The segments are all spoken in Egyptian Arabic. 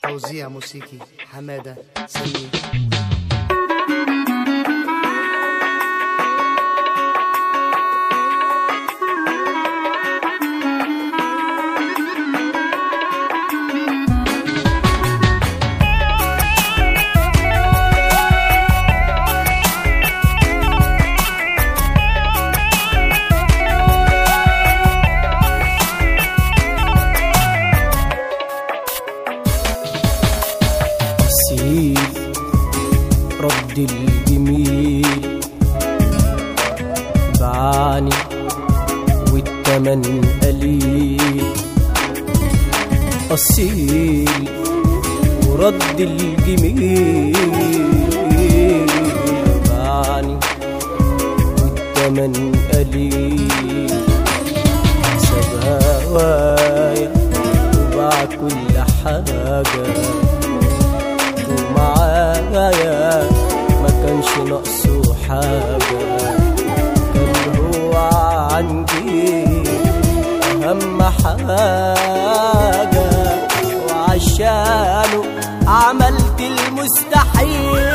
توزيع موسيقي حمادة سمير نسيت رد الجميل بعاني والتمن قليل أصيل ورد الجميل بعاني والتمن قليل ساب هوايا وباع كل حاجه ومعايا ما كانش ناقصه حاجة كان هو عندي أهم حاجة وعشانه عملت المستحيل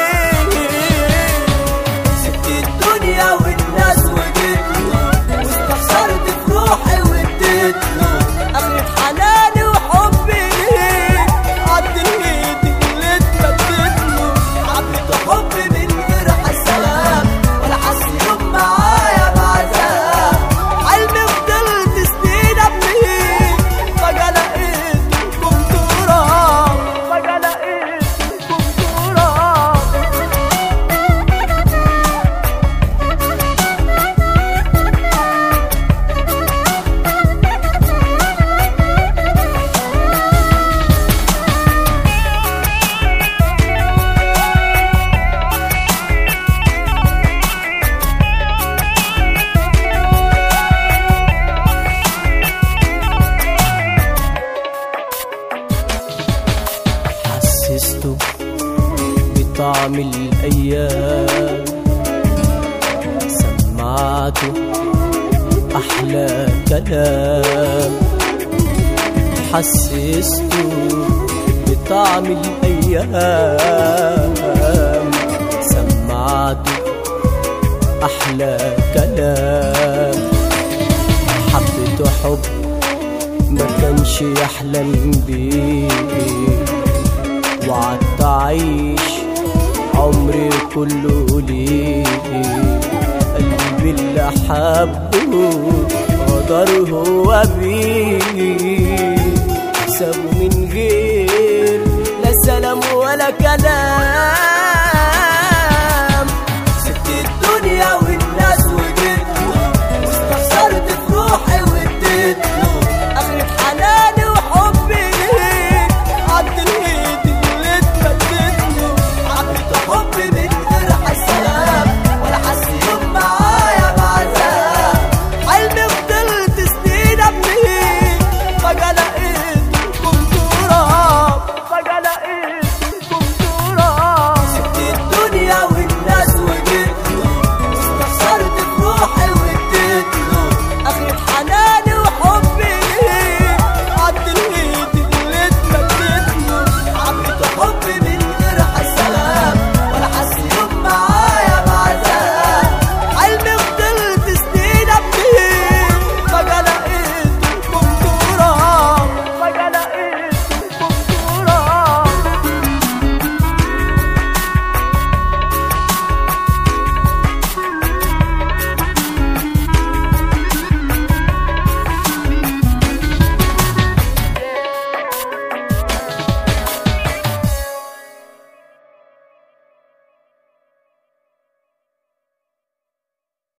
سبت الدنيا والناس وجيت له واستخسرت في روحي واديت له اخرة حناني وحبي ليه عديت اللي اتثبت له عبيت حبي من غير حساب ولا حس يوم معايا بعذاب حلمي فضلت سنين ابنيه فجأة لقيتكم تراب فجأة لقيتكم تراب حسسته بطعم الأيام سمعته أحلى كلام حسسته بطعم الأيام سمعته أحلى كلام حبيته حب ما كانش يحلم بيه وقعدت أعيش عمري كله ليه قلبي اللي حبه قدر هو بيه سابه من غير لا سلام ولا كلام